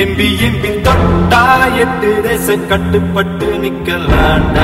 MP MP தொட்டா எட்டு தேச கட்டுப்பட்டு நிக்கலாண்டா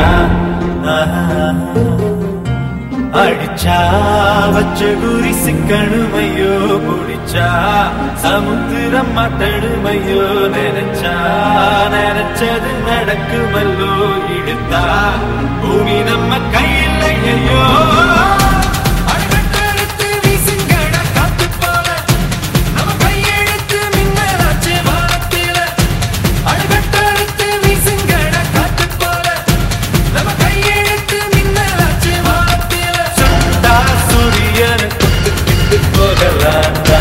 அடிச்சா வச்ச குறி சிக்கணுமையோ குடிச்சா சமுத்திரம் மாட்டணுமையோ நினைச்சா நினைச்சது நடக்குமல்லோ இழுத்தா பூமி நம்ம கையில் ஐயோ அடிபட்டெடுத்து வீசுங்கடா காத்து போல நம்ம கையெழுத்து மின்னலாச்சு வானத்தில அடிபட்டெடுத்து வீசுங்கடா காத்து போல நம்ம கையெழுத்து மின்னலாச்சு வானத்தில சுட்டா சூரியனை தொட்டுக்கிட்டு போகலாண்டா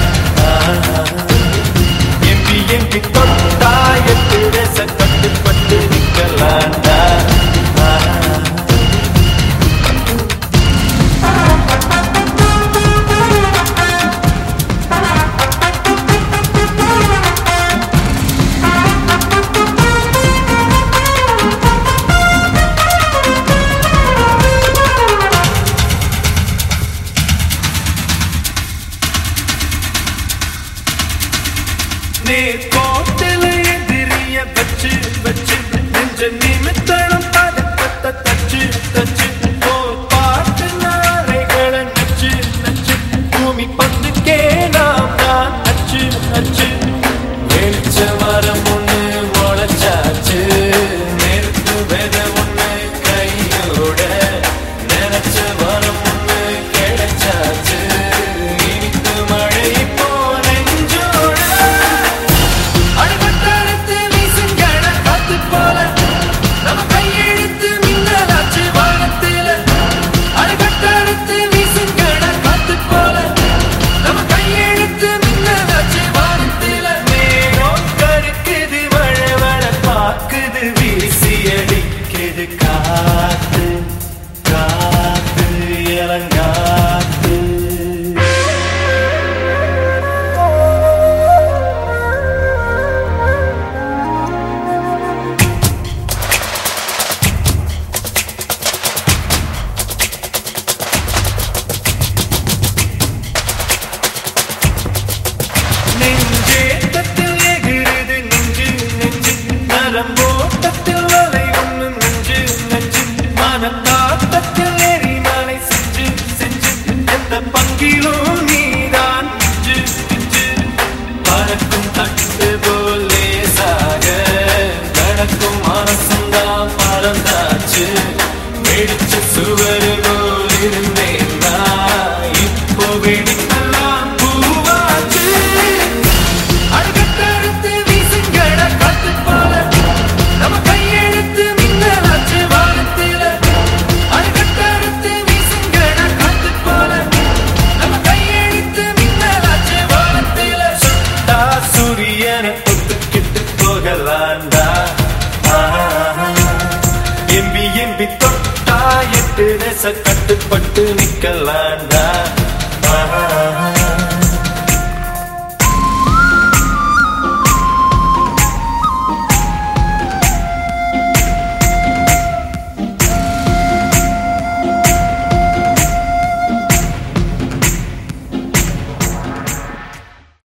எம்பி எம்பி தொட்டா எட்டு தேச கட்டுப்பட்டு நிக்கலாண்டா நீர் கோட்டில எதிரிய வச்சு வச்சு நெஞ்ச நிமித்தளம் பதக்கத்தை தச்சு தச்சு போர் பாட்டு நாரைகளை நச்சு நச்சு பூமி பந்துக்கே நாம் தான் அச்சு அச்சு வெளிச்ச மரம் ஒண்ணு முளைச்சாச்சு நெருப்பு வெத ஒண்ணு கையோட நினைச்ச மரம் ஒண்ணு கிடைச்சாச்சு இனித்து மழை போ நெஞ்சோட அடிபட்டெடுத்து வீசுங்கட காத்து போல நம்ம கையெழுத்து மின்னலாச்சு வானத்தில அடிபட்டெடுத்து வீசுங்கட காத்து போல நம்ம கையெழுத்து மின்னலாச்சு வானத்தில மேகம் கருக்குது வழ வழ பாக்குது வீசி அடிக்குது காத்து காத்து இளங்காத்து நெஞ்சே தத்தில் எகிறுது நெஞ்சு நெஞ்சு நரம்போட்டத்தில் வலை ஒண்ணு நெஞ்சு நெஞ்சு மனத்தாட்டத்தில் எரிமலை செஞ்சு செஞ்சு எந்த பங்கிலும் நீதான் நெஞ்சு நெஞ்சு பறக்கும் தட்டு போல் லேசாக நடக்கும் மனசுந்தான் பறந்தாச்சு வெடிச்ச சுவர் போல் இருந்தேன் நான். இப்போ வெடிப்பெல்லாம் பூவாச்சு அடிபட்டெடுத்து வீசுங்கட காத்து போல நம்ம கையெழுத்து மின்னலாச்சு வானத்தில அடிபட்டெடுத்து வீசுங்கட காத்து போல நம்ம கையெழுத்து மின்னலாச்சு வானத்தில சுட்டா சூரியனை தொட்டுக்கிட்டு போகலாண்டா எம்பி எம்பி தொட்டா எட்டு தேச கட்டுப்பட்டு நிக்கலாம்